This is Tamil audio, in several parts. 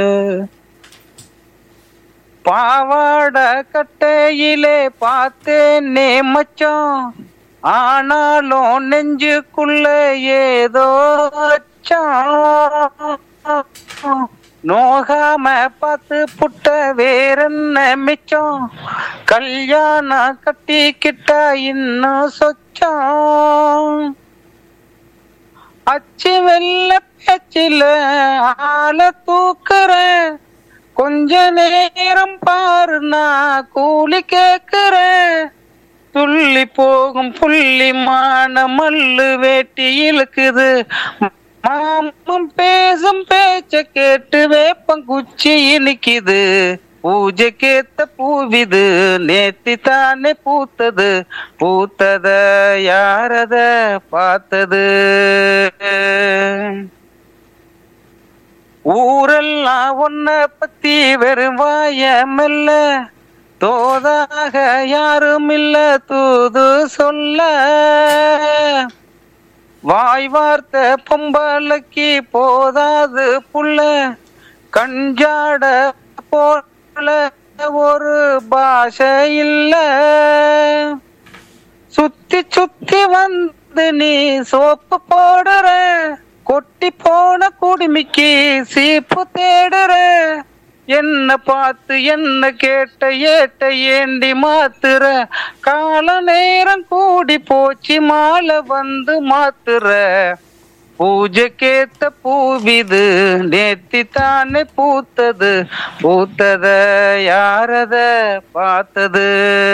பாவாட கட்டையிலே பார்த்தேனே மச்சான் ஆனாலும் நெஞ்சுக்குள்ள ஏதோ அச்சம். நோகாம பார்த்து புட்ட வேறென்ன மிச்சம் கல்யாணம் கட்டிக்கிட்டா இன்னும் சொச்சம் அச்சு வெள்ள பேச்சில ஆள தூக்குற கொஞ்ச நேரம் பாரு நான் கூலி கேக்குறேன் துள்ளி போகும் புள்ளி மான மல்லு வேட்டி இழுக்குது மாமம் பேசும் பேச்ச கேட்டு வேப்பங்குச்சி இனிக்குது பூஜைக்கேத்த பூவிது நேத்தி தானே பூத்தது பூத்தத யாரத பார்த்தது ஊரெல்லாம் உன்ன பத்தி வெறும் வாய மெல்ல தோதாக யாரும் இல்ல தூது சொல்ல வாய் வார்த்தை பொம்பளைக்கு போதாது புள்ள கஞ்சாட போல ஒரு பாஷை இல்ல சுத்தி சுத்தி வந்து நீ சோப்பு போடுற கொட்டி போன குடுமிக்கு சீப்பு தேடுற என்ன பார்த்து என்ன கேட்ட ஏட்ட ஏண்டி மாத்துற கால நேரம் கூடி போச்சு மாலை வந்து மாத்துற பூஜைக்கேத்த பூவிது நேத்தி தானே பூத்தது பூத்தத யாரத பார்த்தது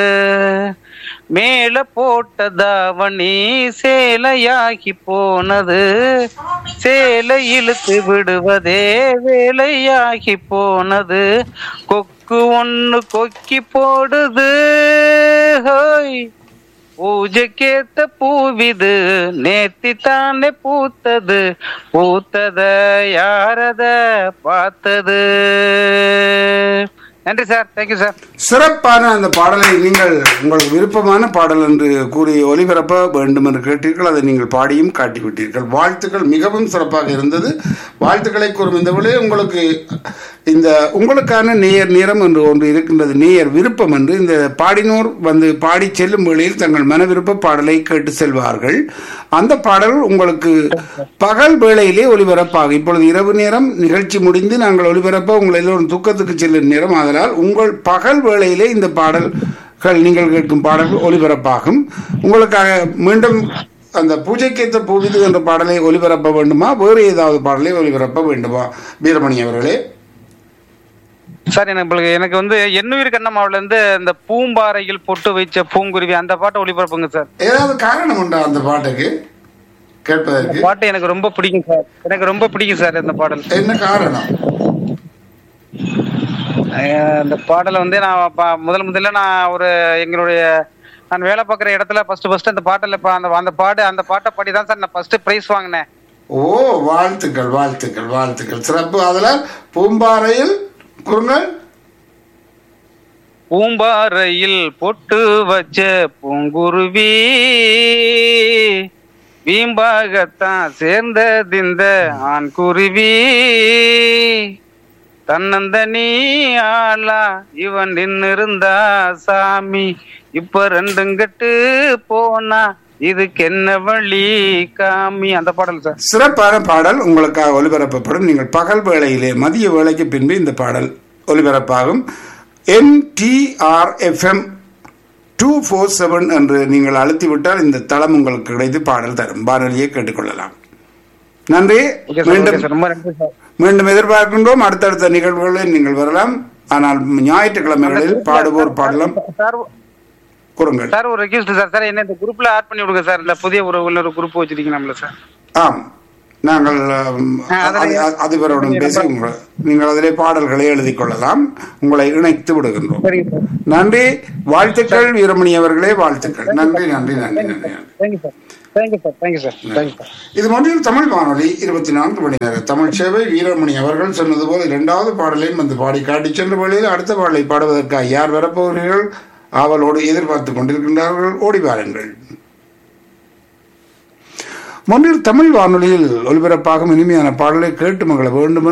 மேல போட்ட தாவணி சேலையாகி போனது சேலை இழுத்து விடுவதே வேலையாகி போனது கொக்கு ஒண்ணு கொக்கி போடுது ஹோய் பூஜைக்கேத்த பூவிது நேத்தி தானே பூத்தது பூத்தத யாரத பார்த்தது நன்றி சார் தேங்க்யூ சார் சிறப்பான அந்த பாடலை நீங்கள் உங்களுக்கு விருப்பமான பாடல் என்று கூறி ஒலிபரப்ப வேண்டும் என்று கேட்டீர்கள் அதை நீங்கள் பாடியும் காட்டிவிட்டீர்கள் வாழ்த்துக்கள் மிகவும் சிறப்பாக இருந்தது வாழ்த்துக்களை கூறும் இந்த விட உங்களுக்கு இந்த உங்களுக்கான நேயர் நேரம் என்று ஒன்று இருக்கின்றது நேயர் விருப்பம் என்று இந்த பாடினோர் வந்து பாடி செல்லும் வேளையில் தங்கள் மன விருப்ப பாடலை கேட்டு செல்வார்கள் அந்த பாடல் உங்களுக்கு பகல் வேளையிலே ஒலிபரப்பாகும் இப்பொழுது இரவு நேரம் நிகழ்ச்சி முடிந்து நாங்கள் ஒலிபரப்ப உங்கள் எல்லோரும் தூக்கத்துக்கு செல்லும் நேரம் அதனால் உங்கள் பகல் வேளையிலே இந்த பாடல்கள் நீங்கள் கேட்கும் பாடல்கள் ஒலிபரப்பாகும் உங்களுக்காக மீண்டும் அந்த பூஜைக்கேற்ற பூவிது என்ற பாடலை ஒலிபரப்ப வேண்டுமா வேறு ஏதாவது பாடலை ஒலிபரப்ப வேண்டுமா வீரமணி அவர்களே சார் எனக்கு எனக்கு வந்து எண்ணுயிர் கண்ணம்மாவுல இருந்து இந்த பூம்பாறையில் பொட்டு வச்ச பூங்குருவி அந்த பாட்டை ஒளிபரப்புங்க சார் ஏதாவது காரணம் உண்டா அந்த பாட்டுக்கு கேட்பதற்கு பாட்டு எனக்கு ரொம்ப பிடிக்கும் சார் எனக்கு ரொம்ப பிடிக்கும் சார் இந்த பாடல் என்ன காரணம் அஹ் இந்த பாடலை வந்து நான் ப- முதல் முதல்ல நான் ஒரு எங்களுடைய நான் வேலை பார்க்குற இடத்துல ஃபர்ஸ்ட் ஃபர்ஸ்ட் அந்த பாட்டில் அந்த அந்த பாடு அந்த பாட்டை பாடி தான் சார் நான் ஃபர்ஸ்ட் ப்ரைஸ் வாங்கினேன் ஓ வாழ்த்துக்கள் வாழ்த்துக்கள் வாழ்த்துக்கள் சிறப்பு அதில் பூம்பாறையில் குறுங்கள் பூம்பாறையில் பொட்டு வச்ச பூங்குருவி வீம்பாகத்தான் சேர்ந்ததிந்த ஆண் குருவி தன்னந்தனி ஆளா இவன் நின்னு இருந்தா சாமி இப்ப ரெண்டும் கட்டு போனா இதுக்கு என்ன வழி காமி அந்த பாடல் சார் சிறப்பான பாடல் உங்களுக்காக ஒலிபரப்பப்படும் நீங்கள் பகல் வேளையிலே மதிய வேளைக்கு பின்பு இந்த பாடல் ஒலிபரப்பாகும் என்டிஆர்எஃப்எம் டூ ஃபோர் செவன் என்று நீங்கள் அழுத்திவிட்டால் இந்த தளம் உங்களுக்கு கிடைத்து பாடல் தரும் வானொலியை கேட்டுக்கொள்ளலாம் நன்றி ஓகே சார் ஓகே மீண்டும் சார் ரொம்ப நன்றி சார் மீண்டும் எதிர்பார்க்கின்றோம் அடுத்தடுத்த நிகழ்வுகளில் நீங்கள் வரலாம் ஆனால் ஞாயிற்றுக்கிழமைகளில் பாடுவோர் பாடலாம் சார் கூறுங்கள் சார் ஒரு ரெக்வஸ்ட் சார் சார் என்ன இந்த குரூப்ல ஆட் பண்ணி விடுங்க சார் இந்த புதிய ஒரு இன்னொரு குரூப் வச்சிருக்கீங்க நம்மள சார் ஆம் நாங்கள் ஆம், ஆ, அதில் அதி- அதி- அதிபருடன் பேசி உங்களை நீங்கள் அதிலே பாடல்களை எழுதிக் கொள்ளலாம் உங்களை இணைத்து விடுகின்றோம் சரிங்க சார் நன்றி வாழ்த்துக்கள் வீரமணி அவர்களே வாழ்த்துக்கள் நன்றி நன்றி நன்றி நன்றி நன்றி. Thank you sir thank you sir thank you sir thank you sir இது மொழியில் தமிழ் வானொலி இருபத்தி நான்கு மணி நேரம் தமிழ் சேவை வீரமணி அவர்கள் சொன்னது போல் இரண்டாவது பாடலையும் வந்து பாடி காட்டி சென்ற வேளையில் அடுத்த பாடலை பாடுவதற்காக யார் வரப்போகிறீர்கள் ஆவலோடு எதிர்பார்த்து கொண்டிருக்கின்றார்கள் ஓடி வாருங்கள் மொன்றில் தமிழ் வானொலியில் ஒலிபரப்பாகும் இனிமையான பாடலை கேட்டு மகள வேண்டும்